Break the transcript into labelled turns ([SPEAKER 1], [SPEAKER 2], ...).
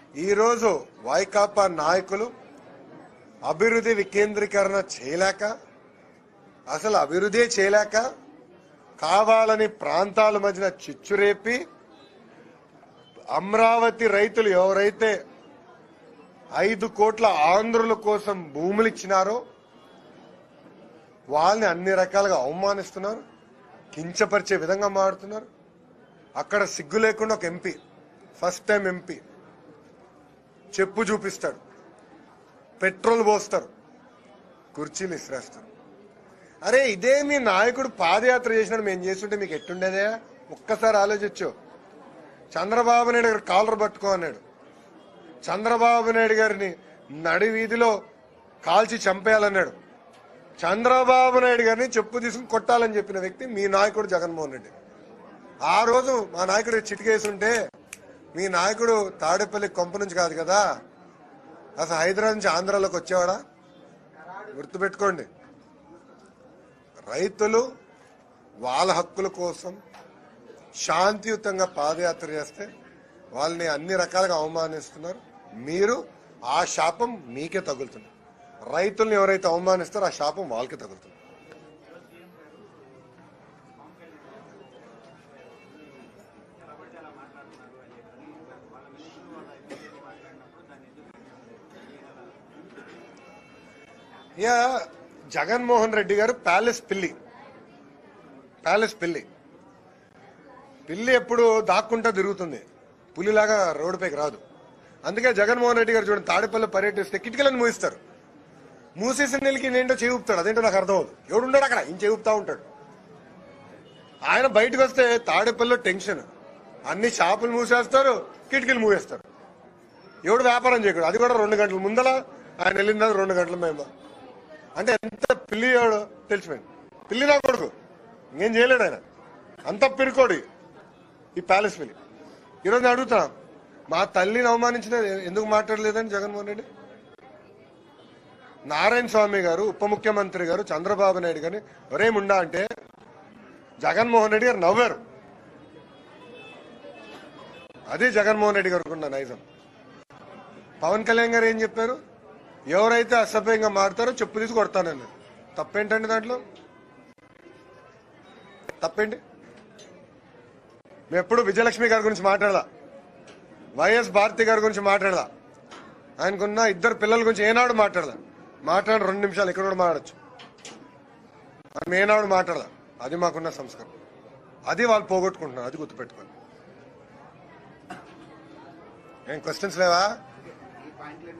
[SPEAKER 1] ఈరోజు వైకాపా నాయకులు అభివృద్ధి వికేంద్రీకరణ చేయలేక అసలు అభివృద్ధి చేయలేక కావాలని ప్రాంతాల మధ్యన చిచ్చురేపి అమరావతి రైతులు ఎవరైతే ఐదు కోట్ల ఆంధ్రుల కోసం భూములు ఇచ్చినారో వాళ్ళని అన్ని రకాలుగా అవమానిస్తున్నారు కించపరిచే విధంగా మాడుతున్నారు అక్కడ సిగ్గు లేకుండా ఒక ఎంపీ ఫస్ట్ టైం ఎంపీ చెప్పు చూపిస్తాడు పెట్రోల్ పోస్తారు కుర్చీలు ఇసిరేస్తారు అరే ఇదే మీ నాయకుడు పాదయాత్ర చేసినాడు మేము చేస్తుంటే మీకు ఎట్టుండేదే ఒక్కసారి ఆలోచించు చంద్రబాబు నాయుడు గారు కాలర్ పట్టుకో అన్నాడు చంద్రబాబు నాయుడు గారిని నడి వీధిలో కాల్చి చంపేయాలన్నాడు చంద్రబాబు నాయుడు గారిని చెప్పు తీసుకుని కొట్టాలని చెప్పిన వ్యక్తి మీ నాయకుడు జగన్మోహన్ రెడ్డి ఆ రోజు మా నాయకుడు చిటికేస్తుంటే మీ నాయకుడు తాడేపల్లి కొంప నుంచి కాదు కదా అసలు హైదరాబాద్ నుంచి ఆంధ్రాలోకి వచ్చేవాడా గుర్తుపెట్టుకోండి రైతులు వాళ్ళ హక్కుల కోసం శాంతియుతంగా పాదయాత్ర చేస్తే వాళ్ళని అన్ని రకాలుగా అవమానిస్తున్నారు మీరు ఆ శాపం మీకే తగులుతుంది రైతుల్ని ఎవరైతే అవమానిస్తారో ఆ శాపం వాళ్ళకే తగులుతుంది ఇక జగన్మోహన్ రెడ్డి గారు ప్యాలెస్ పిల్లి ప్యాలెస్ పిల్లి పిల్లి ఎప్పుడు దాక్కుంటా తిరుగుతుంది పులిలాగా రోడ్డుపైకి రాదు అందుకే జగన్మోహన్ రెడ్డి గారు చూడండి తాడేపల్లి పర్యటిస్తే కిటికలను మూయిస్తారు మూసేసిన నెలకి ఏంటో చేవుపుతాడు అదేంటో నాకు అర్థం అవుతుంది ఎవడు ఉన్నాడు అక్కడ ఇంక చేవుపుతా ఉంటాడు ఆయన బయటకు వస్తే తాడేపల్లిలో టెన్షన్ అన్ని షాపులు మూసేస్తారు కిటికీలు మూసేస్తారు ఎవడు వ్యాపారం చేయకూడదు అది కూడా రెండు గంటల ముందల ఆయన వెళ్ళిన తర్వాత రెండు గంటల మేము అంటే ఎంత పిల్లి ఎవడు తెలిసిపోయింది పిల్లి నా కొడుకు ఇంకేం చేయలేడు ఆయన అంత పిరుకోడు ఈ ప్యాలెస్ పిల్లి ఈరోజు నేను అడుగుతున్నా మా తల్లిని అవమానించిన ఎందుకు మాట్లాడలేదని జగన్మోహన్ రెడ్డి నారాయణ స్వామి గారు ఉప ముఖ్యమంత్రి గారు చంద్రబాబు నాయుడు గారిని ఒరే ముండా అంటే జగన్మోహన్ రెడ్డి గారు నవ్వారు అది జగన్మోహన్ రెడ్డి గారికి ఉన్న నైజం పవన్ కళ్యాణ్ గారు ఏం చెప్పారు ఎవరైతే అసభ్యంగా మారుతారో చెప్పు తీసి కొడతానన్నారు తప్పేంటండి దాంట్లో తప్పేంటి మేము ఎప్పుడు విజయలక్ష్మి గారి గురించి మాట్లాడదా వైఎస్ భారతి గారి గురించి మాట్లాడదా ఆయనకున్న ఇద్దరు పిల్లల గురించి ఏనాడు మాట్లాడదా మాట్లాడి రెండు నిమిషాలు ఇక్కడ కూడా మాట్లాడచ్చు మనం ఏనాడు మాట్లాడదా అది మాకున్న సంస్కారం అది వాళ్ళు పోగొట్టుకుంటున్నారు అది గుర్తుపెట్టుకోండి ఏం క్వశ్చన్స్ లేవా